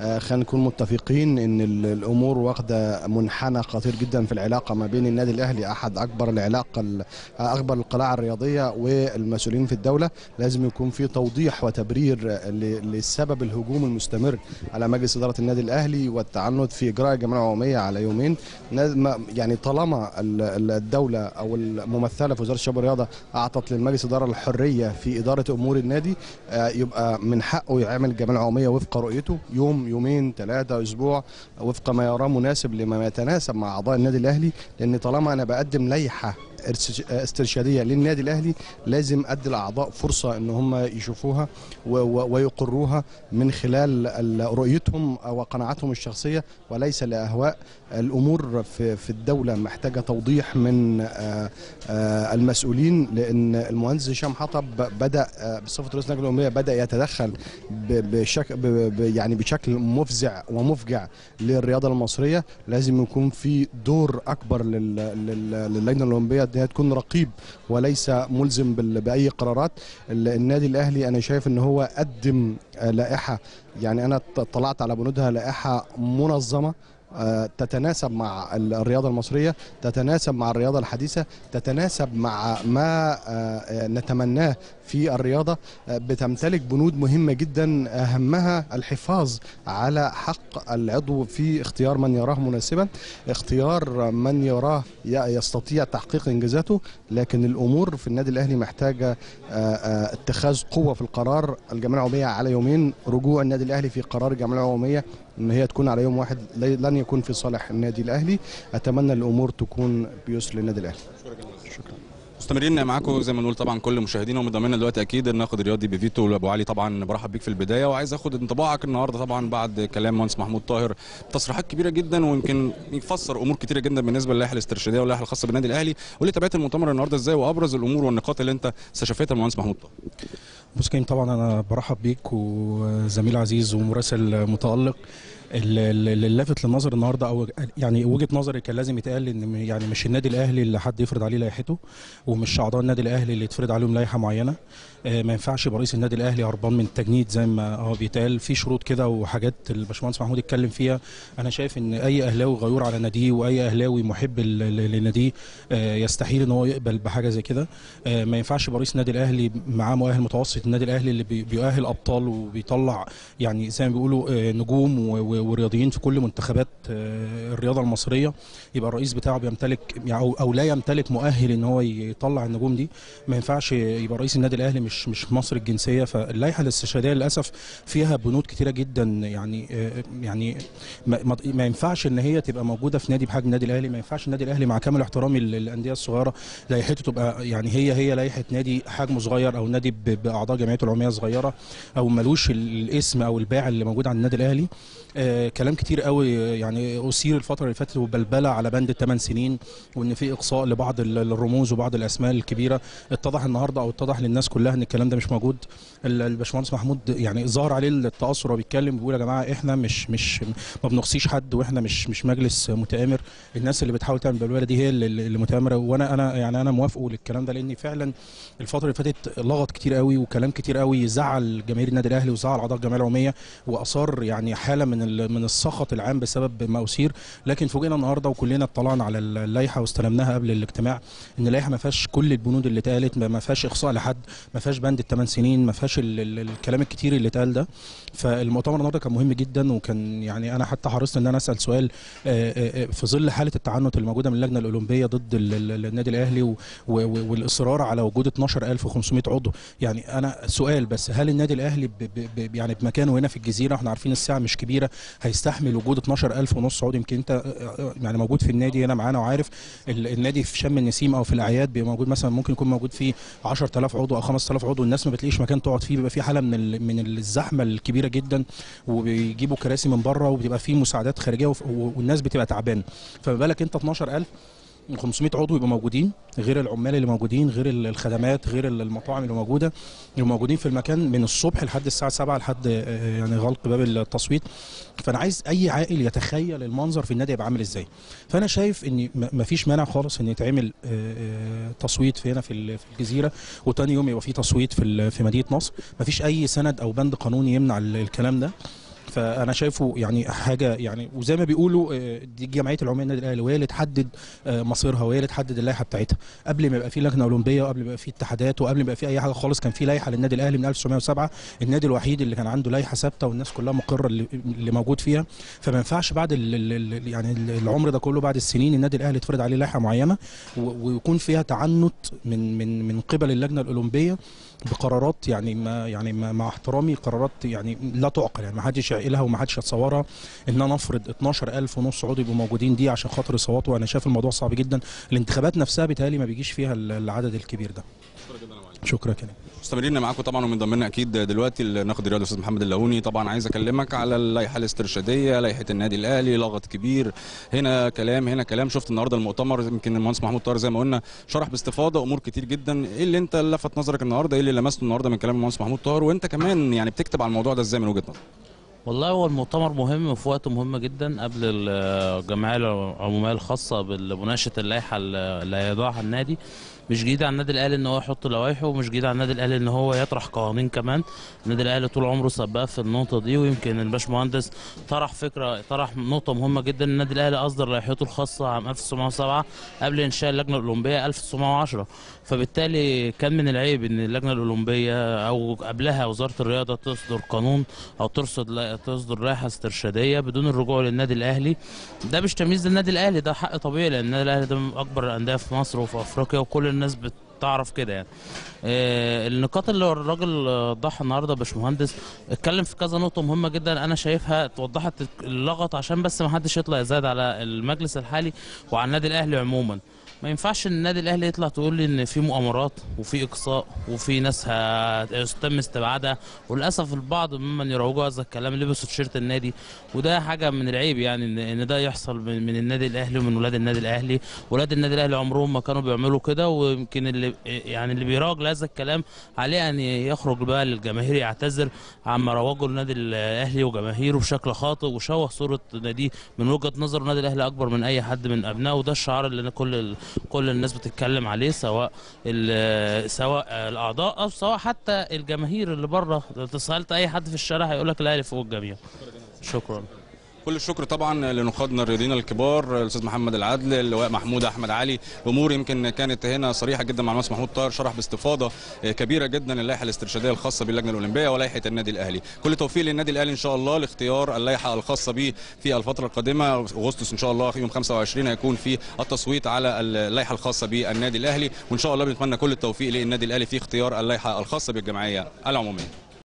آه، خلينا نكون متفقين ان ال- الامور واخده منحنى خطير جدا في العلاقه ما بين النادي الاهلي احد اكبر العلاقه ال- اكبر القلاع الرياضيه والمسؤولين في الدوله لازم يكون في توضيح وتبرير ل- لسبب الهجوم المستمر على مجلس اداره النادي الاهلي والتعنت في اجراء الجمعيه العموميه على يومين نا- ما- يعني طالما ال- ال- الدوله او الممثله في وزاره الشباب والرياضه اعطت للمجلس اداره الحريه في اداره امور النادي آه، يبقى من حقه يعمل الجمعيه العموميه وفق رؤيته يوم يومين ثلاثه اسبوع وفق ما يراه مناسب لما يتناسب مع اعضاء النادي الاهلي لان طالما انا بقدم لائحه ارس- استرشاديه للنادي الاهلي لازم ادي الاعضاء فرصه ان هم يشوفوها و- و- ويقروها من خلال ال- رؤيتهم وقناعاتهم الشخصيه وليس لاهواء الامور في في الدوله محتاجه توضيح من آه، آه، المسؤولين لان المهندس هشام حطب بدا آه، بصفه رئيس اللجنه الاولمبيه بدا يتدخل ب- بشكل ب- ب- يعني بشكل مفزع ومفجع للرياضه المصريه لازم يكون في دور اكبر لل- لل- للجنه الاولمبيه ان هي تكون رقيب وليس ملزم بال- باي قرارات ال- النادي الاهلي انا شايف ان هو قدم آه، لائحه يعني انا اطلعت على بنودها لائحه منظمه آه، تتناسب مع ال- الرياضة المصرية تتناسب مع الرياضة الحديثة تتناسب مع ما آه، آه، نتمناه في الرياضة آه، بتمتلك بنود مهمة جدا أهمها الحفاظ على حق العضو في اختيار من يراه مناسبا اختيار من يراه ي- يستطيع تحقيق إنجازاته لكن الأمور في النادي الأهلي محتاجة آه، آه، اتخاذ قوة في القرار الجمعية العمومية على يومين رجوع النادي الأهلي في قرار الجمعية العمومية ان هي تكون على يوم واحد لي- لن يكون في صالح النادي الاهلي اتمنى الامور تكون بيسر للنادي الاهلي شكرا مستمرين معاكم زي ما نقول طبعا كل مشاهدينا ومضامينا دلوقتي اكيد الناقد الرياضي بفيتو وابو علي طبعا برحب بيك في البدايه وعايز اخد انطباعك النهارده طبعا بعد كلام مهندس محمود طاهر تصريحات كبيره جدا ويمكن يفسر امور كتيره جدا بالنسبه للائحه الاسترشاديه واللائحه الخاصه بالنادي الاهلي واللي تابعت المؤتمر النهارده ازاي وابرز الامور والنقاط اللي انت استشفتها المهندس محمود طاهر بص كريم طبعا انا برحب بيك وزميل عزيز ومراسل متالق اللي اللي لافت للنظر النهارده او يعني وجهه نظري كان لازم يتقال ان يعني مش النادي الاهلي اللي حد يفرض عليه لائحته ومش اعضاء النادي الاهلي اللي يتفرض عليهم لائحه معينه آه، ما ينفعش يبقى رئيس النادي الاهلي هربان من التجنيد زي ما اه بيتقال في شروط كده وحاجات الباشمهندس محمود اتكلم فيها انا شايف ان اي اهلاوي غيور على ناديه واي اهلاوي محب ل- ل- لناديه آه، يستحيل ان هو يقبل بحاجه زي كده آه، ما ينفعش يبقى رئيس النادي الاهلي معاه مؤهل متوسط النادي الاهلي اللي بي- بيؤهل ابطال وبيطلع يعني زي ما بيقولوا آه، نجوم و- و- ورياضيين في كل منتخبات آه، الرياضه المصريه يبقى الرئيس بتاعه بيمتلك يعني او أو لا يمتلك مؤهل ان هو يطلع النجوم دي ما ينفعش يبقى رئيس النادي الاهلي مش مش مصري الجنسيه فاللائحه الاستشهاديه للاسف فيها بنود كتيره جدا يعني آه، يعني ما, ما- ما ينفعش ان هي تبقى موجوده في نادي بحجم النادي الاهلي ما ينفعش النادي الاهلي مع كامل احترامي للانديه الصغيره لائحته تبقى يعني هي هي لائحه نادي حجمه صغير او نادي ب- باعضاء جمعيته العموميه صغيره او ملوش ال- الاسم او الباع اللي موجود عند النادي الاهلي آه كلام كتير قوي آه، يعني اثير الفتره اللي فاتت وبلبله على بند الثمان سنين وان في اقصاء لبعض ال- الرموز وبعض الاسماء الكبيره اتضح النهارده او اتضح للناس كلها ان الكلام ده مش موجود ال- الباشمهندس محمود يعني ظهر عليه التاثر وهو بيتكلم بيقول يا جماعه احنا مش مش ما بنقصيش حد واحنا مش مش مجلس متآمر الناس اللي بتحاول تعمل بلبله دي هي اللي, اللي متآمره وانا انا يعني انا موافقه للكلام ده لان فعلا الفتره اللي فاتت لغط كتير قوي وكلام كتير قوي زعل جماهير النادي الاهلي وزعل اعضاء الجمعيه العموميه واثار يعني حاله من ال- من السخط العام بسبب ما اثير لكن فوجئنا النهارده وكلنا اطلعنا على اللائحه واستلمناها قبل الاجتماع ان اللائحه ما فيهاش كل البنود اللي اتقالت ما ما فيهاش اقصاء لحد ما فيهاش بند الثمان سنين ما فيهاش ال- ال- الكلام الكتير اللي اتقال ده فالمؤتمر النهارده كان مهم جدا وكان يعني انا حتى حرصت ان انا اسال سؤال آه، آه، آه، في ظل حاله التعنت الموجوده من اللجنه الاولمبيه ضد ال- ال- النادي الاهلي و- و- و- والاصرار على وجود 12500 عضو يعني انا سؤال بس هل النادي الاهلي ب ب ب يعني بمكانه هنا في الجزيره احنا عارفين الساعه مش كبيره هيستحمل وجود 12000 ونص عضو يمكن انت آه، آه، يعني موجود في النادي هنا معانا وعارف ال- النادي في شم النسيم او في الاعياد بيبقى موجود مثلا ممكن يكون موجود فيه 10000 عضو او 5000 عضو الناس ما بتلاقيش مكان تقعد فيه بيبقى في حاله من ال- من الزحمه الكبيره جدا وبيجيبوا كراسي من بره وبيبقى في مساعدات خارجيه وف- والناس بتبقى تعبانه فما بالك انت 12000 500 عضو يبقوا موجودين غير العمال اللي موجودين غير ال- الخدمات غير ال- المطاعم اللي موجوده يبقوا موجودين في المكان من الصبح لحد الساعه 7 لحد آه، يعني غلق باب التصويت فانا عايز اي عاقل يتخيل المنظر في النادي يبقى عامل ازاي فانا شايف ان ما فيش مانع خالص ان يتعمل آه، آه، تصويت في هنا في ال- في الجزيره وتاني يوم يبقى في تصويت في ال- في مدينه نصر ما فيش اي سند او بند قانوني يمنع ال- الكلام ده فانا شايفه يعني حاجه يعني وزي ما بيقولوا آه، دي جمعيه العمال النادي الاهلي وهي اللي تحدد آه، مصيرها وهي اللي تحدد اللائحه بتاعتها قبل ما يبقى في لجنه اولمبيه وقبل ما يبقى في اتحادات وقبل ما يبقى في اي حاجه خالص كان في لائحه للنادي الاهلي من 1907 النادي الوحيد اللي كان عنده لائحه ثابته والناس كلها مقره اللي, اللي موجود فيها فما ينفعش بعد ال ال ال يعني ال- العمر ده كله بعد السنين النادي الاهلي يتفرض عليه لائحه معينه و- ويكون فيها تعنت من من من قبل اللجنه الاولمبيه بقرارات يعني ما يعني ما مع احترامي قرارات يعني لا تعقل يعني ما حدش يعقلها وما حدش يتصورها ان انا افرض 12000 ونص عضو يبقوا موجودين دي عشان خاطر يصوتوا انا شايف الموضوع صعب جدا الانتخابات نفسها بيتهيألي ما بيجيش فيها ال- العدد الكبير ده شكرا كريم مستمرين معاكم طبعا ومن ضمننا اكيد دلوقتي الناقد الرياضي الاستاذ محمد اللهوني طبعا عايز اكلمك على اللائحه الاسترشاديه لائحه النادي الاهلي لغط كبير هنا كلام هنا كلام شفت النهارده المؤتمر يمكن المهندس محمود طاهر زي ما قلنا شرح باستفاضه امور كتير جدا ايه اللي انت لفت نظرك النهارده ايه اللي لمسته النهارده من كلام المهندس محمود طاهر وانت كمان يعني بتكتب على الموضوع ده ازاي من وجهه نظرك والله هو المؤتمر مهم وفي وقت مهم جدا قبل الجمعيه العموميه الخاصه بمناقشه اللائحه اللي هيضعها النادي مش جديد على النادي الاهلي ان هو يحط لوائحه ومش جديد على النادي الاهلي ان هو يطرح قوانين كمان النادي الاهلي طول عمره سباق في النقطه دي ويمكن الباشمهندس طرح فكره طرح نقطه مهمه جدا النادي الاهلي اصدر لائحته الخاصه عام 1907 قبل انشاء اللجنه الاولمبيه 1910 فبالتالي كان من العيب ان اللجنه الاولمبيه او قبلها وزاره الرياضه تصدر قانون او ترصد لا- تصدر لائحه استرشاديه بدون الرجوع للنادي الاهلي ده مش تمييز للنادي الاهلي ده حق طبيعي لان النادي الاهلي ده من اكبر الانديه في مصر وفي افريقيا وكل الناس بتعرف كده يعني آه، النقاط اللي الراجل آه، وضحها النهارده باشمهندس اتكلم في كذا نقطه مهمه جدا انا شايفها توضحت اللغط عشان بس ما حدش يطلع يزاد على المجلس الحالي وعلى النادي الاهلي عموما ما ينفعش ان النادي الاهلي يطلع تقول لي ان في مؤامرات وفي اقصاء وفي ناس هيتم استبعادها وللاسف البعض ممن يروجوا هذا الكلام لبسوا تيشيرت النادي وده حاجه من العيب يعني ان ان ده يحصل من من النادي الاهلي ومن ولاد النادي الاهلي ولاد النادي الاهلي عمرهم ما كانوا بيعملوا كده ويمكن اللي يعني اللي بيراوج لهذا الكلام عليه ان يخرج بقى للجماهير يعتذر عما روجه النادي الاهلي وجماهيره بشكل خاطئ وشوه صوره ناديه من وجهه نظر النادي الاهلي اكبر من اي حد من ابنائه وده الشعار اللي كل ال- كل الناس بتتكلم عليه سواء ال- سواء الاعضاء او سواء حتى الجماهير اللي بره لو سالت اي حد في الشارع هيقول لك الاهلي فوق الجميع شكرا كل الشكر طبعا لنقادنا الرياضيين الكبار الاستاذ محمد العدل اللواء محمود احمد علي امور يمكن كانت هنا صريحه جدا مع المهندس محمود طاهر شرح باستفاضه كبيره جدا اللائحه الاسترشاديه الخاصه باللجنه الاولمبيه ولائحه النادي الاهلي كل توفيق للنادي الاهلي ان شاء الله لاختيار اللائحه الخاصه به في الفتره القادمه اغسطس ان شاء الله يوم 25 هيكون في التصويت على اللائحه الخاصه بالنادي الاهلي وان شاء الله بنتمنى كل التوفيق للنادي الاهلي في اختيار اللائحه الخاصه بالجمعيه العموميه